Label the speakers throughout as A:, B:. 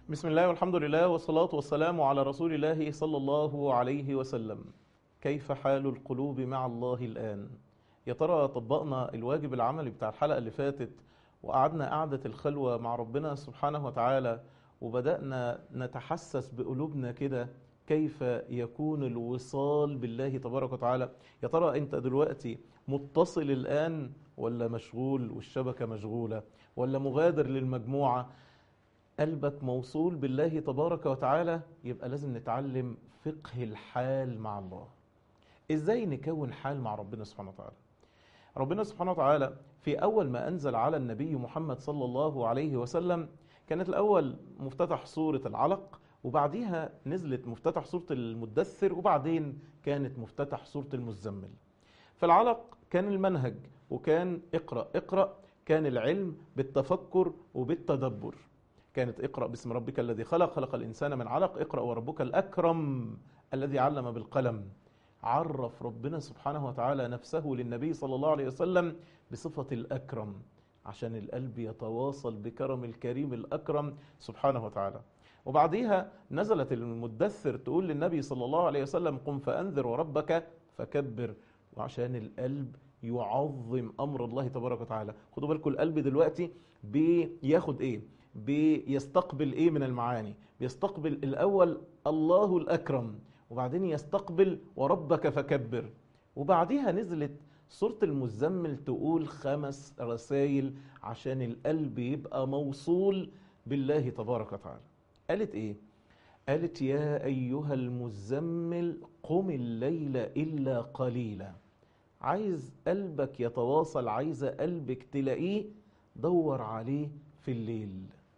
A: بسم الله والحمد لله والصلاة والسلام على رسول الله صلى الله عليه وسلم كيف حال القلوب مع الله الآن يا ترى طبقنا الواجب العملي بتاع الحلقة اللي فاتت وقعدنا قعدة الخلوة مع ربنا سبحانه وتعالى وبدأنا نتحسس بقلوبنا كده كيف يكون الوصال بالله تبارك وتعالى يا ترى انت دلوقتي متصل الآن ولا مشغول والشبكة مشغولة ولا مغادر للمجموعة قلبك موصول بالله تبارك وتعالى يبقى لازم نتعلم فقه الحال مع الله ازاي نكون حال مع ربنا سبحانه وتعالى ربنا سبحانه وتعالى في اول ما انزل على النبي محمد صلى الله عليه وسلم كانت الاول مفتتح سورة العلق وبعديها نزلت مفتتح سورة المدثر وبعدين كانت مفتتح سورة المزمل في العلق كان المنهج وكان اقرأ اقرأ كان العلم بالتفكر وبالتدبر كانت اقرأ باسم ربك الذي خلق خلق الإنسان من علق اقرأ وربك الأكرم الذي علم بالقلم عرف ربنا سبحانه وتعالى نفسه للنبي صلى الله عليه وسلم بصفة الأكرم عشان القلب يتواصل بكرم الكريم الأكرم سبحانه وتعالى وبعديها نزلت المدثر تقول للنبي صلى الله عليه وسلم قم فأنذر وربك فكبر وعشان القلب يعظم أمر الله تبارك وتعالى خدوا بالكم القلب دلوقتي بياخد إيه بيستقبل ايه من المعاني بيستقبل الاول الله الاكرم وبعدين يستقبل وربك فكبر وبعديها نزلت سورة المزمل تقول خمس رسائل عشان القلب يبقى موصول بالله تبارك وتعالى قالت ايه قالت يا ايها المزمل قم الليل الا قليلا عايز قلبك يتواصل عايزه قلبك تلاقيه دور عليه في الليل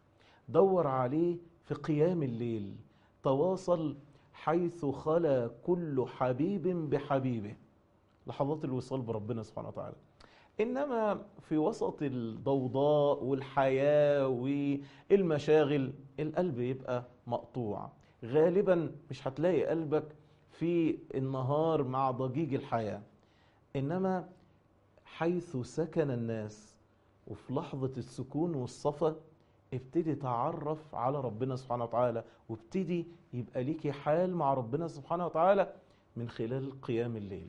A: دور عليه في قيام الليل تواصل حيث خلا كل حبيب بحبيبه لحظات الوصال بربنا سبحانه وتعالى انما في وسط الضوضاء والحياه والمشاغل القلب يبقى مقطوع غالبا مش هتلاقي قلبك في النهار مع ضجيج الحياه انما حيث سكن الناس وفي لحظه السكون والصفا ابتدي تعرف على ربنا سبحانه وتعالى وابتدي يبقى ليكي حال مع ربنا سبحانه وتعالى من خلال قيام الليل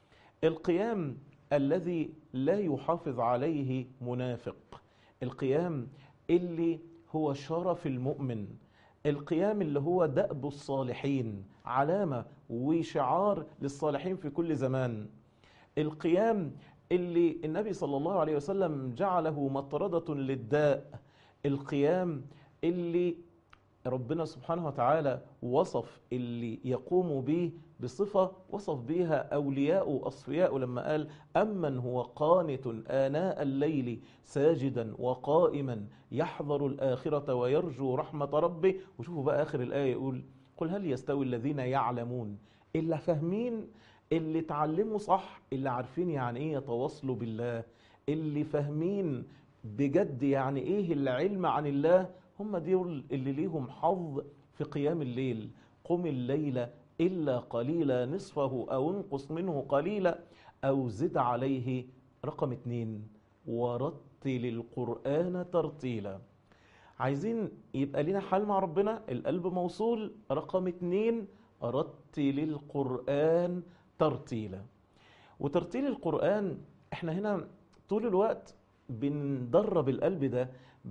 A: القيام الذي لا يحافظ عليه منافق القيام اللي هو شرف المؤمن القيام اللي هو دأب الصالحين علامة وشعار للصالحين في كل زمان القيام اللي النبي صلى الله عليه وسلم جعله مطردة للداء القيام اللي ربنا سبحانه وتعالى وصف اللي يقوم به بصفة وصف بها أولياء وأصفياء لما قال أمن هو قانت آناء الليل ساجدا وقائما يحذر الآخرة ويرجو رحمة ربه وشوفوا بقى آخر الآية يقول قل هل يستوي الذين يعلمون اللي فاهمين اللي اتعلموا صح اللي عارفين يعني ايه يتواصلوا بالله اللي فاهمين بجد يعني ايه العلم عن الله هم دول اللي ليهم حظ في قيام الليل قم الليل إلا قليلا نصفه أو انقص منه قليلا أو زد عليه رقم اتنين ورتل القرآن ترتيلا عايزين يبقى لنا حال مع ربنا القلب موصول رقم اتنين رتل القرآن ترتيلا وترتيل القرآن احنا هنا طول الوقت بندرب القلب ده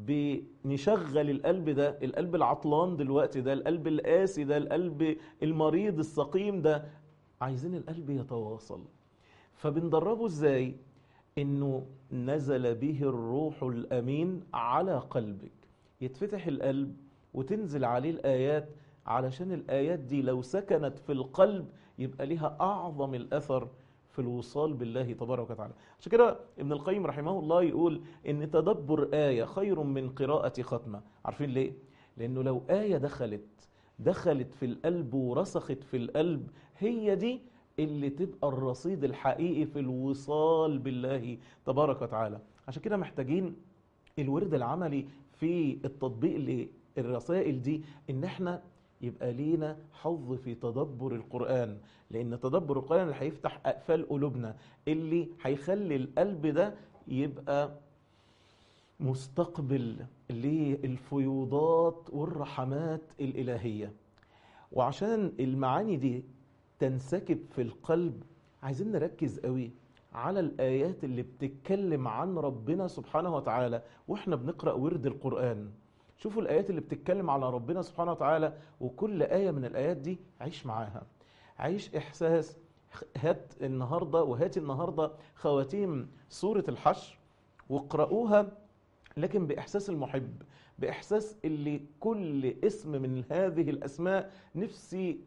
A: بنشغل القلب ده القلب العطلان دلوقتي ده القلب القاسي ده القلب المريض السقيم ده عايزين القلب يتواصل فبندربه ازاي انه نزل به الروح الامين على قلبك يتفتح القلب وتنزل عليه الايات علشان الايات دي لو سكنت في القلب يبقى لها اعظم الاثر في الوصال بالله تبارك وتعالى عشان كده ابن القيم رحمه الله يقول ان تدبر آية خير من قراءة ختمة عارفين ليه؟ لأنه لو آية دخلت دخلت في القلب ورسخت في القلب هي دي اللي تبقى الرصيد الحقيقي في الوصال بالله تبارك وتعالى عشان كده محتاجين الورد العملي في التطبيق للرسائل دي ان احنا يبقى لينا حظ في تدبر القرآن لأن تدبر القرآن اللي هيفتح أقفال قلوبنا اللي هيخلي القلب ده يبقى مستقبل للفيوضات والرحمات الإلهية وعشان المعاني دي تنسكب في القلب عايزين نركز قوي على الآيات اللي بتتكلم عن ربنا سبحانه وتعالى وإحنا بنقرأ ورد القرآن شوفوا الآيات اللي بتتكلم على ربنا سبحانه وتعالى وكل آية من الآيات دي عيش معاها عيش إحساس هات النهاردة وهات النهاردة خواتيم سورة الحشر واقرأوها لكن بإحساس المحب بإحساس اللي كل اسم من هذه الأسماء نفسي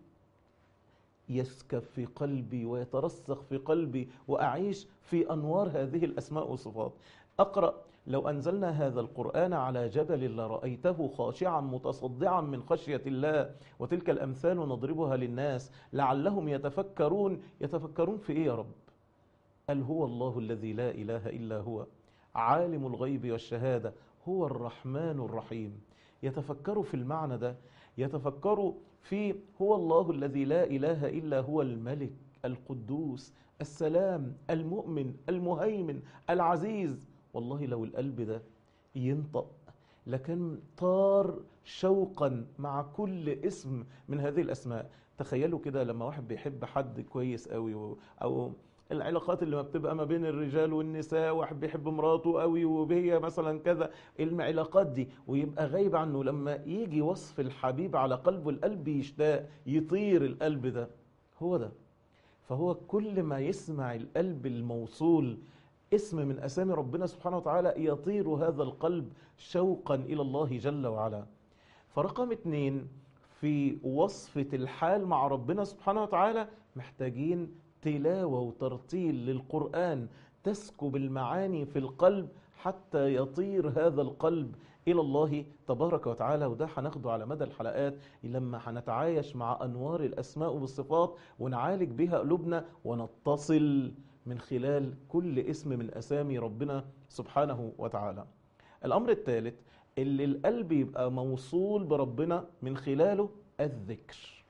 A: يسكب في قلبي ويترسخ في قلبي وأعيش في أنوار هذه الأسماء والصفات أقرأ لو أنزلنا هذا القرآن على جبل لرأيته خاشعا متصدعا من خشية الله وتلك الأمثال نضربها للناس لعلهم يتفكرون يتفكرون في إيه يا رب قال هو الله الذي لا إله إلا هو عالم الغيب والشهادة هو الرحمن الرحيم يتفكروا في المعنى ده يتفكروا في هو الله الذي لا إله إلا هو الملك القدوس السلام المؤمن المهيمن العزيز والله لو القلب ده ينطق لكن طار شوقا مع كل اسم من هذه الأسماء تخيلوا كده لما واحد بيحب حد كويس قوي أو العلاقات اللي ما بتبقى ما بين الرجال والنساء واحد بيحب مراته قوي وهي مثلا كذا العلاقات دي ويبقى غايب عنه لما يجي وصف الحبيب على قلبه القلب يشتاق يطير القلب ده هو ده فهو كل ما يسمع القلب الموصول اسم من اسامي ربنا سبحانه وتعالى يطير هذا القلب شوقا الى الله جل وعلا فرقم اتنين في وصفة الحال مع ربنا سبحانه وتعالى محتاجين تلاوة وترتيل للقرآن تسكب المعاني في القلب حتى يطير هذا القلب إلى الله تبارك وتعالى وده هناخده على مدى الحلقات لما هنتعايش مع أنوار الأسماء والصفات ونعالج بها قلوبنا ونتصل من خلال كل اسم من أسامي ربنا سبحانه وتعالى الأمر الثالث اللي القلب يبقى موصول بربنا من خلاله الذكر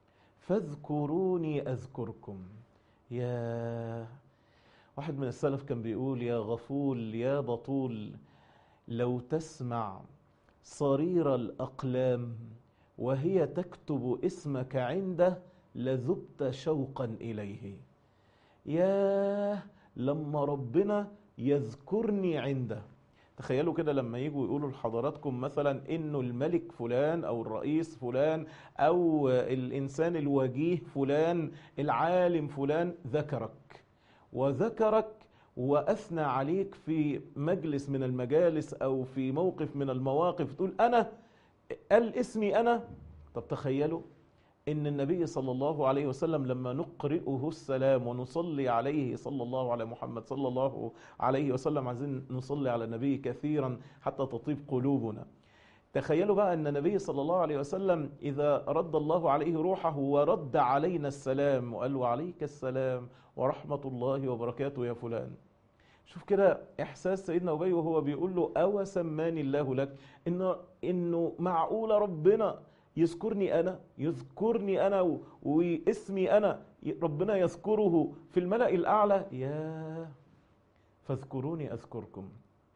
A: فاذكروني أذكركم يا واحد من السلف كان بيقول يا غفول يا بطول لو تسمع صرير الأقلام وهي تكتب اسمك عنده لذبت شوقا إليه ياه لما ربنا يذكرني عنده تخيلوا كده لما يجوا يقولوا لحضراتكم مثلا انه الملك فلان او الرئيس فلان او الانسان الوجيه فلان العالم فلان ذكرك وذكرك واثنى عليك في مجلس من المجالس او في موقف من المواقف تقول انا قال اسمي انا طب تخيلوا ان النبي صلى الله عليه وسلم لما نقرئه السلام ونصلي عليه صلى الله على محمد صلى الله عليه وسلم عايزين نصلي على النبي كثيرا حتى تطيب قلوبنا تخيلوا بقى ان النبي صلى الله عليه وسلم اذا رد الله عليه روحه ورد علينا السلام وقال وعليك السلام ورحمه الله وبركاته يا فلان شوف كده احساس سيدنا ابي وهو بيقول له او سماني الله لك انه انه معقول ربنا يذكرني انا يذكرني انا واسمي انا ربنا يذكره في الملأ الاعلى يا فاذكروني اذكركم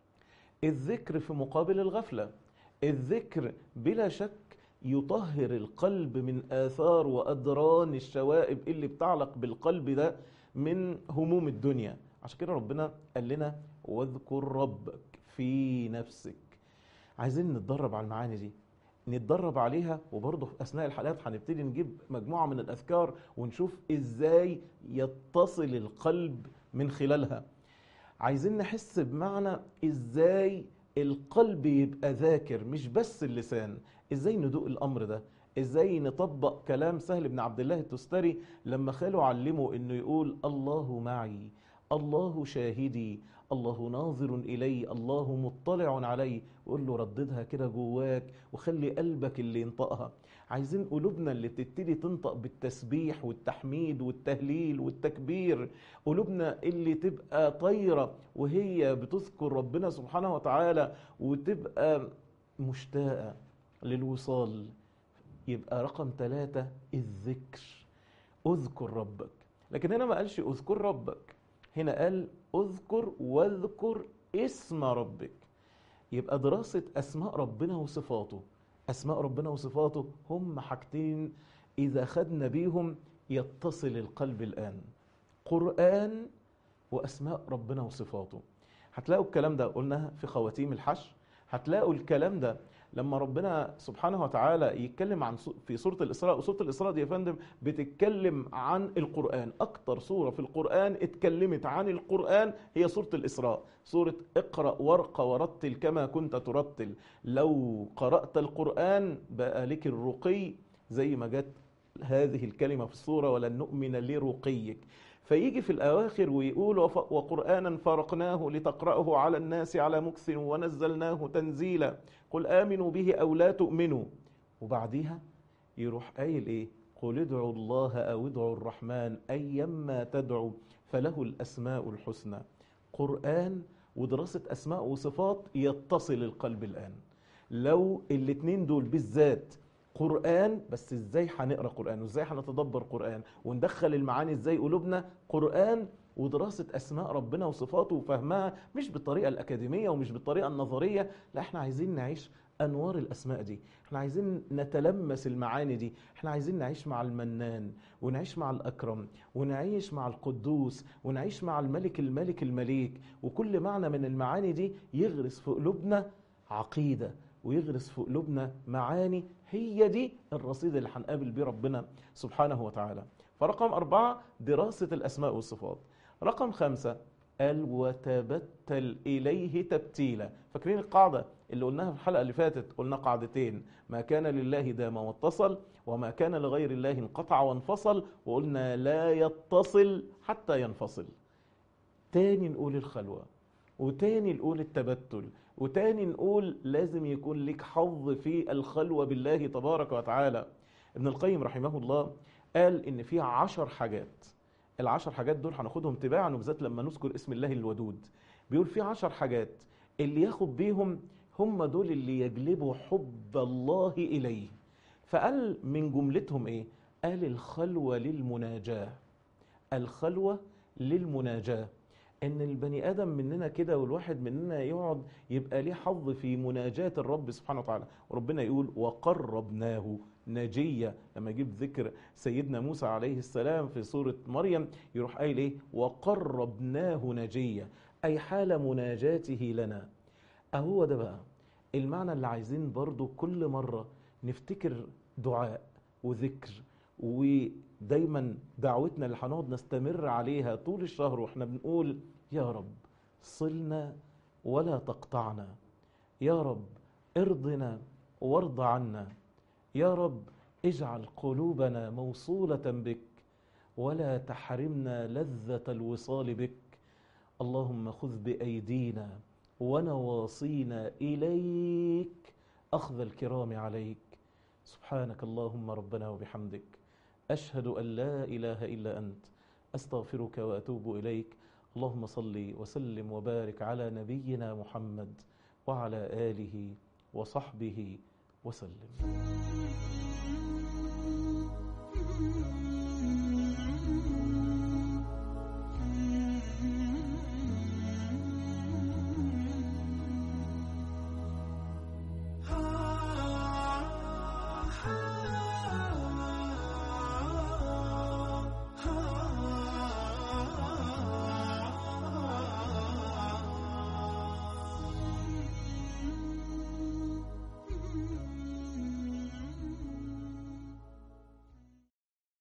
A: الذكر في مقابل الغفله الذكر بلا شك يطهر القلب من آثار وأدران الشوائب اللي بتعلق بالقلب ده من هموم الدنيا عشان كده ربنا قال لنا واذكر ربك في نفسك عايزين نتدرب على المعاني دي نتدرب عليها وبرضه في اثناء الحلقات هنبتدي نجيب مجموعه من الاذكار ونشوف ازاي يتصل القلب من خلالها عايزين نحس بمعنى ازاي القلب يبقى ذاكر مش بس اللسان ازاي ندوق الامر ده ازاي نطبق كلام سهل بن عبد الله التستري لما خاله علمه انه يقول الله معي الله شاهدي الله ناظر إلي الله مطلع علي وقول له رددها كده جواك وخلي قلبك اللي ينطقها عايزين قلوبنا اللي تبتدي تنطق بالتسبيح والتحميد والتهليل والتكبير قلوبنا اللي تبقى طايرة وهي بتذكر ربنا سبحانه وتعالى وتبقى مشتاقة للوصال يبقى رقم ثلاثة الذكر اذكر ربك لكن هنا ما قالش اذكر ربك هنا قال اذكر واذكر اسم ربك يبقى دراسة أسماء ربنا وصفاته أسماء ربنا وصفاته هم حاجتين إذا خدنا بيهم يتصل القلب الآن قرآن وأسماء ربنا وصفاته هتلاقوا الكلام ده قلنا في خواتيم الحشر هتلاقوا الكلام ده لما ربنا سبحانه وتعالى يتكلم عن في سورة الإسراء وسورة الإسراء دي يا فندم بتتكلم عن القرآن أكتر سورة في القرآن اتكلمت عن القرآن هي سورة الإسراء سورة اقرأ وارقى ورتل كما كنت ترتل لو قرأت القرآن بقى لك الرقي زي ما جت هذه الكلمة في السورة ولن نؤمن لرقيك فيجي في الأواخر ويقول وقرآنا فرقناه لتقرأه على الناس على مكث ونزلناه تنزيلا قل آمنوا به أو لا تؤمنوا وبعديها يروح قايل إيه قل ادعوا الله أو ادعوا الرحمن أيما تدعوا فله الأسماء الحسنى قرآن ودراسة أسماء وصفات يتصل القلب الآن لو الاتنين دول بالذات قرآن بس ازاي هنقرا قرآن وازاي هنتدبر قرآن وندخل المعاني ازاي قلوبنا قرآن ودراسة أسماء ربنا وصفاته وفهمها مش بالطريقة الأكاديمية ومش بالطريقة النظرية لا احنا عايزين نعيش أنوار الأسماء دي احنا عايزين نتلمس المعاني دي احنا عايزين نعيش مع المنان ونعيش مع الأكرم ونعيش مع القدوس ونعيش مع الملك الملك المليك وكل معنى من المعاني دي يغرس في قلوبنا عقيدة ويغرس في قلوبنا معاني هي دي الرصيد اللي هنقابل بيه ربنا سبحانه وتعالى فرقم أربعة دراسة الأسماء والصفات رقم خمسة قال وتبتل إليه تبتيلا فاكرين القاعدة اللي قلناها في الحلقة اللي فاتت قلنا قاعدتين ما كان لله دام واتصل وما كان لغير الله انقطع وانفصل وقلنا لا يتصل حتى ينفصل تاني نقول الخلوة وتاني نقول التبتل وتاني نقول لازم يكون لك حظ في الخلوة بالله تبارك وتعالى ابن القيم رحمه الله قال ان في عشر حاجات العشر حاجات دول هناخدهم تباعا وبالذات لما نذكر اسم الله الودود بيقول في عشر حاجات اللي ياخد بيهم هم دول اللي يجلبوا حب الله إليه فقال من جملتهم ايه قال الخلوة للمناجاة الخلوة للمناجاة ان البني ادم مننا كده والواحد مننا يقعد يبقى ليه حظ في مناجاة الرب سبحانه وتعالى وربنا يقول وقربناه نجية لما يجيب ذكر سيدنا موسى عليه السلام في سورة مريم يروح قايل ايه وقربناه نجية اي حال مناجاته لنا اهو ده بقى المعنى اللي عايزين برضو كل مرة نفتكر دعاء وذكر ودايما دعوتنا اللي هنقعد نستمر عليها طول الشهر واحنا بنقول يا رب صلنا ولا تقطعنا يا رب ارضنا وارض عنا يا رب اجعل قلوبنا موصولة بك ولا تحرمنا لذة الوصال بك اللهم خذ بأيدينا ونواصينا إليك أخذ الكرام عليك سبحانك اللهم ربنا وبحمدك أشهد أن لا إله إلا أنت أستغفرك وأتوب إليك اللهم صل وسلم وبارك على نبينا محمد وعلى آله وصحبه وسلم